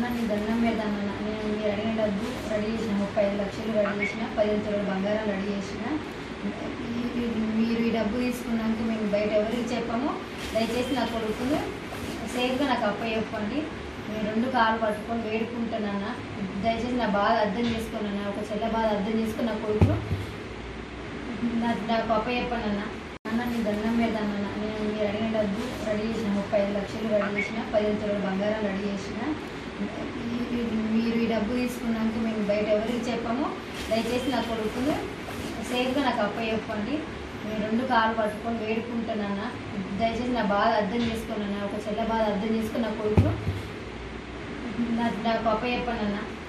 అన్న నీ దండం పెడతాను అన్న నేను మీరు అడిగిన డబ్బు రెడీ చేసిన ముప్పై ఐదు లక్షలు రెడీ చేసిన పదిహేను తులాల బంగారం రెడీ చేసిన ఈ- ఈ- మీరు ఈ డబ్బు తీసుకున్నాక మేము బయట ఎవరికి చెప్పము దయచేసి నా కొడుకును సేఫ్గా నాకు అప్ప చెప్పండి మీరు రెండు కాలు పట్టుకొని వేడుకుంటానన్న దయచేసి నా బాధ అర్థం చేసుకోనన్న ఒక చెల్ల బాధ అర్థం చేసుకుని నా కొడుకును నా- నాకు అప్ప చెప్పండి అన్న అన్న నీ దండం పెడతాను అన్న నేను మీరు అడిగిన డబ్బు రెడీ చేసిన ముప్పై ఐదు లక్షలు రెడీ చేసిన పదిహేను తులాల బంగారం రెడీ చేసిన ఈ- ఈ- మీరు ఈ డబ్బు తీసుకున్నాక మేము బయట ఎవరికి చెప్పము దయచేసి నా కొడుకును సేఫ్గా నాకు అప్ప చెప్పండి మీరు రెండు కాలు పట్టుకొని వేడుకుంటానన్న దయచేసి నా బాధ అర్థం చేసుకోనన్న ఒక చెల్ల బాధ అర్థం చేసుకుని నా కొడుకు నా- నాకు అప్ప చెప్పండి అన్న